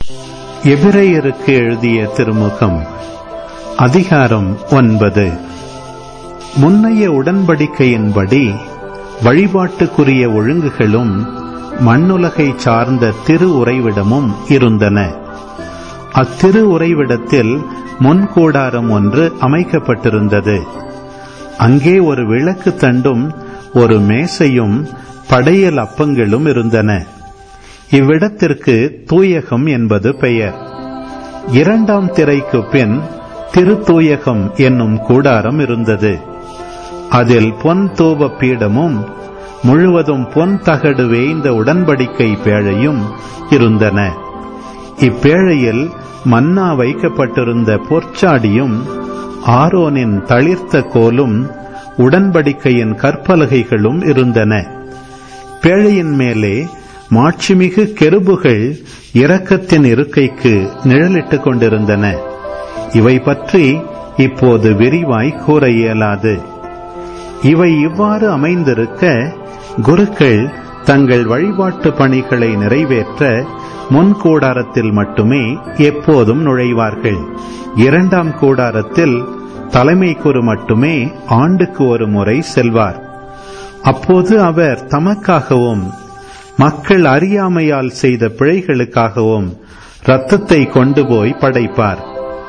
எபிரேயருக்கு எழுதிய திருமுகம் அதிகாரம் ஒன்பது முன்னைய உடன்படிக்கையின்படி வழிபாட்டுக்குரிய ஒழுங்குகளும் மண்ணுலகை சார்ந்த திரு உறைவிடமும் இருந்தன அத்திரு உறைவிடத்தில் முன்கூடாரம் ஒன்று அமைக்கப்பட்டிருந்தது அங்கே ஒரு விளக்கு தண்டும் ஒரு மேசையும் படையல் அப்பங்களும் இருந்தன இவ்விடத்திற்கு தூயகம் என்பது பெயர் இரண்டாம் திரைக்கு பின் திருத்தூயகம் என்னும் கூடாரம் இருந்தது அதில் பொன் தூப பீடமும் முழுவதும் பொன் தகடு வேய்ந்த உடன்படிக்கை பேழையும் இருந்தன இப்பேழையில் மன்னா வைக்கப்பட்டிருந்த பொற்சாடியும் ஆரோனின் தளிர்த்த கோலும் உடன்படிக்கையின் கற்பலகைகளும் இருந்தன பேழையின் மேலே மாட்சிமிகு கெருபுகள் இரக்கத்தின் இருக்கைக்கு நிழலிட்டுக் கொண்டிருந்தன இவை பற்றி இப்போது விரிவாய் கூற இயலாது இவை இவ்வாறு அமைந்திருக்க குருக்கள் தங்கள் வழிபாட்டு பணிகளை நிறைவேற்ற முன் கூடாரத்தில் மட்டுமே எப்போதும் நுழைவார்கள் இரண்டாம் கூடாரத்தில் தலைமை குரு மட்டுமே ஆண்டுக்கு ஒரு முறை செல்வார் அப்போது அவர் தமக்காகவும் மக்கள் அறியாமையால் செய்த பிழைகளுக்காகவும் இரத்தத்தை கொண்டு போய் படைப்பார்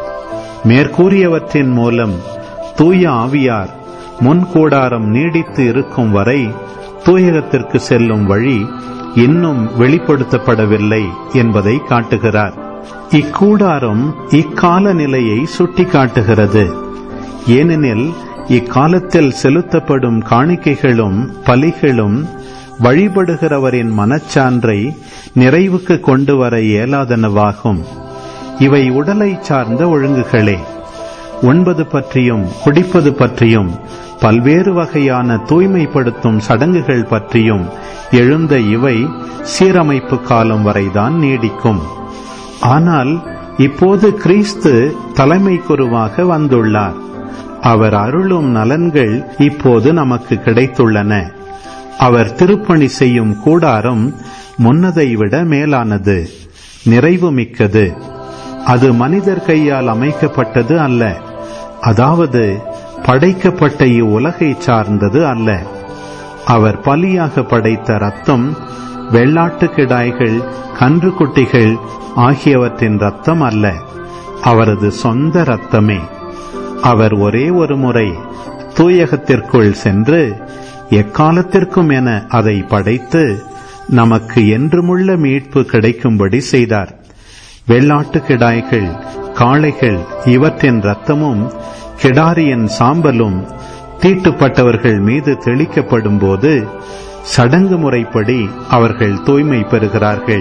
மேற்கூறியவற்றின் மூலம் தூய ஆவியார் முன்கூடாரம் நீடித்து இருக்கும் வரை தூயகத்திற்கு செல்லும் வழி இன்னும் வெளிப்படுத்தப்படவில்லை என்பதை காட்டுகிறார் இக்கூடாரம் இக்கால நிலையை சுட்டிக்காட்டுகிறது ஏனெனில் இக்காலத்தில் செலுத்தப்படும் காணிக்கைகளும் பலிகளும் வழிபடுகிறவரின் மனச்சான்றை நிறைவுக்கு கொண்டு வர இயலாதனவாகும் இவை உடலை சார்ந்த ஒழுங்குகளே உண்பது பற்றியும் குடிப்பது பற்றியும் பல்வேறு வகையான தூய்மைப்படுத்தும் சடங்குகள் பற்றியும் எழுந்த இவை சீரமைப்பு காலம் வரைதான் நீடிக்கும் ஆனால் இப்போது கிறிஸ்து தலைமை குருவாக வந்துள்ளார் அவர் அருளும் நலன்கள் இப்போது நமக்கு கிடைத்துள்ளன அவர் திருப்பணி செய்யும் கூடாரம் முன்னதை விட மேலானது நிறைவு மிக்கது அது மனிதர் கையால் அமைக்கப்பட்டது அல்ல அதாவது படைக்கப்பட்ட இவ்வுலகை சார்ந்தது அல்ல அவர் பலியாக படைத்த ரத்தம் வெள்ளாட்டு கிடாய்கள் கன்றுக்குட்டிகள் ஆகியவற்றின் ரத்தம் அல்ல அவரது சொந்த ரத்தமே அவர் ஒரே ஒரு முறை தூயகத்திற்குள் சென்று எக்காலத்திற்கும் என அதை படைத்து நமக்கு என்றுமுள்ள மீட்பு கிடைக்கும்படி செய்தார் வெள்ளாட்டு கிடாய்கள் காளைகள் இவற்றின் ரத்தமும் கிடாரியின் சாம்பலும் தீட்டுப்பட்டவர்கள் மீது தெளிக்கப்படும் போது சடங்கு முறைப்படி அவர்கள் தூய்மை பெறுகிறார்கள்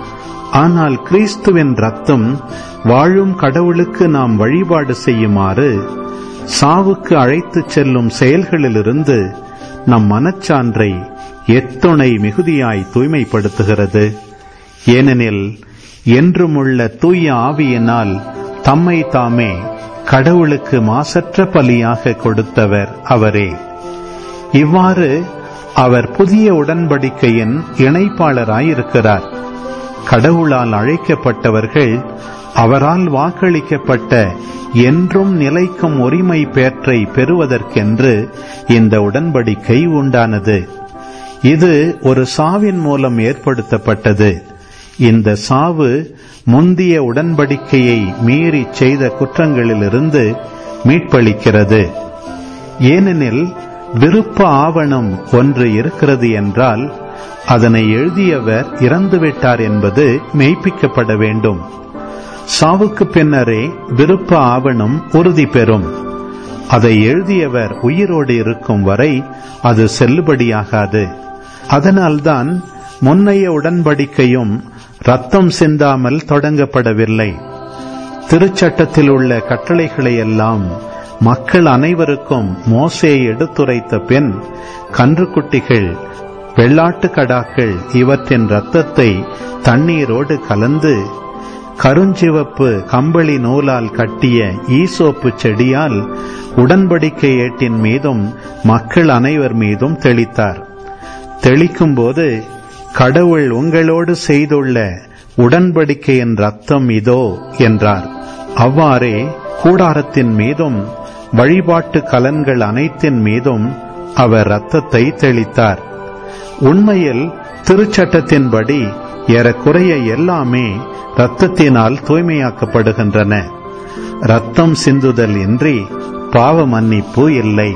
ஆனால் கிறிஸ்துவின் ரத்தம் வாழும் கடவுளுக்கு நாம் வழிபாடு செய்யுமாறு சாவுக்கு அழைத்துச் செல்லும் செயல்களிலிருந்து நம் மனச்சான்றை எத்துணை மிகுதியாய் தூய்மைப்படுத்துகிறது ஏனெனில் என்றுமுள்ள தூய ஆவியினால் தம்மை தாமே கடவுளுக்கு மாசற்ற பலியாக கொடுத்தவர் அவரே இவ்வாறு அவர் புதிய உடன்படிக்கையின் இணைப்பாளராயிருக்கிறார் கடவுளால் அழைக்கப்பட்டவர்கள் அவரால் வாக்களிக்கப்பட்ட என்றும் நிலைக்கும் உரிமை பேற்றை பெறுவதற்கென்று இந்த உடன்படிக்கை உண்டானது இது ஒரு சாவின் மூலம் ஏற்படுத்தப்பட்டது இந்த சாவு முந்திய உடன்படிக்கையை மீறி செய்த குற்றங்களிலிருந்து மீட்பளிக்கிறது ஏனெனில் விருப்ப ஆவணம் ஒன்று இருக்கிறது என்றால் அதனை எழுதியவர் இறந்துவிட்டார் என்பது மெய்ப்பிக்கப்பட வேண்டும் சாவுக்கு பின்னரே விருப்ப ஆவணம் உறுதி பெறும் அதை எழுதியவர் உயிரோடு இருக்கும் வரை அது செல்லுபடியாகாது அதனால்தான் முன்னைய உடன்படிக்கையும் ரத்தம் சிந்தாமல் தொடங்கப்படவில்லை திருச்சட்டத்தில் உள்ள கட்டளைகளை எல்லாம் மக்கள் அனைவருக்கும் மோசே எடுத்துரைத்த பின் கன்றுக்குட்டிகள் வெள்ளாட்டு கடாக்கள் இவற்றின் இரத்தத்தை தண்ணீரோடு கலந்து கருஞ்சிவப்பு கம்பளி நூலால் கட்டிய ஈசோப்பு செடியால் உடன்படிக்கை ஏட்டின் மீதும் மக்கள் அனைவர் மீதும் தெளித்தார் தெளிக்கும்போது கடவுள் உங்களோடு செய்துள்ள உடன்படிக்கையின் ரத்தம் இதோ என்றார் அவ்வாறே கூடாரத்தின் மீதும் வழிபாட்டு கலன்கள் அனைத்தின் மீதும் அவர் இரத்தத்தை தெளித்தார் உண்மையில் திருச்சட்டத்தின்படி ஏறக்குறைய எல்லாமே இரத்தத்தினால் தூய்மையாக்கப்படுகின்றன ரத்தம் சிந்துதல் இன்றி பாவ மன்னிப்பு இல்லை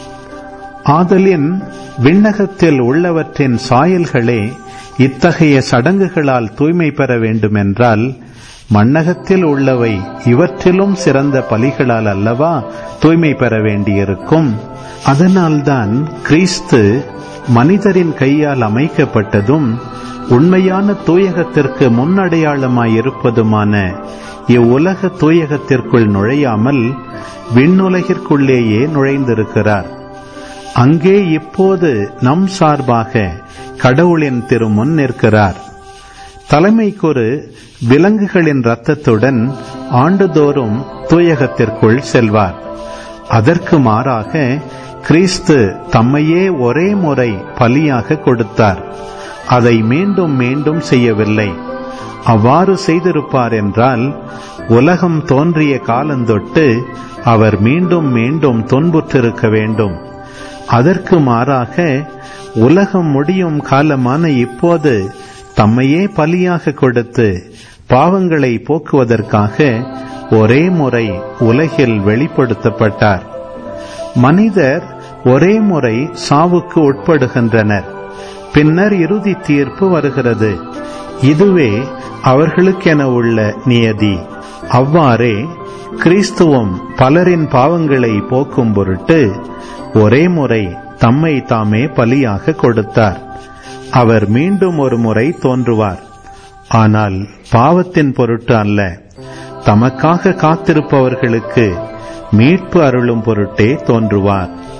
ஆதலின் விண்ணகத்தில் உள்ளவற்றின் சாயல்களே இத்தகைய சடங்குகளால் தூய்மை பெற வேண்டுமென்றால் மண்ணகத்தில் உள்ளவை இவற்றிலும் சிறந்த பலிகளால் அல்லவா தூய்மை பெற வேண்டியிருக்கும் அதனால்தான் கிறிஸ்து மனிதரின் கையால் அமைக்கப்பட்டதும் உண்மையான தூயகத்திற்கு முன்னடையாளமாயிருப்பதுமான இவ்வுலக தூயகத்திற்குள் நுழையாமல் விண்ணுலகிற்குள்ளேயே நுழைந்திருக்கிறார் அங்கே இப்போது நம் சார்பாக கடவுளின் திருமுன் நிற்கிறார் தலைமைக்கொரு விலங்குகளின் இரத்தத்துடன் ஆண்டுதோறும் தூயகத்திற்குள் செல்வார் அதற்கு மாறாக கிறிஸ்து தம்மையே ஒரே முறை பலியாக கொடுத்தார் அதை மீண்டும் மீண்டும் செய்யவில்லை அவ்வாறு செய்திருப்பார் என்றால் உலகம் தோன்றிய காலந்தொட்டு அவர் மீண்டும் மீண்டும் துன்புற்றிருக்க வேண்டும் அதற்கு மாறாக உலகம் முடியும் காலமான இப்போது தம்மையே பலியாக கொடுத்து பாவங்களை போக்குவதற்காக ஒரே முறை உலகில் வெளிப்படுத்தப்பட்டார் மனிதர் ஒரே முறை சாவுக்கு உட்படுகின்றனர் பின்னர் இறுதி தீர்ப்பு வருகிறது இதுவே அவர்களுக்கென உள்ள நியதி அவ்வாறே கிறிஸ்துவும் பலரின் பாவங்களை போக்கும் பொருட்டு ஒரே முறை தம்மை தாமே பலியாக கொடுத்தார் அவர் மீண்டும் ஒரு முறை தோன்றுவார் ஆனால் பாவத்தின் பொருட்டு அல்ல தமக்காக காத்திருப்பவர்களுக்கு மீட்பு அருளும் பொருட்டே தோன்றுவார்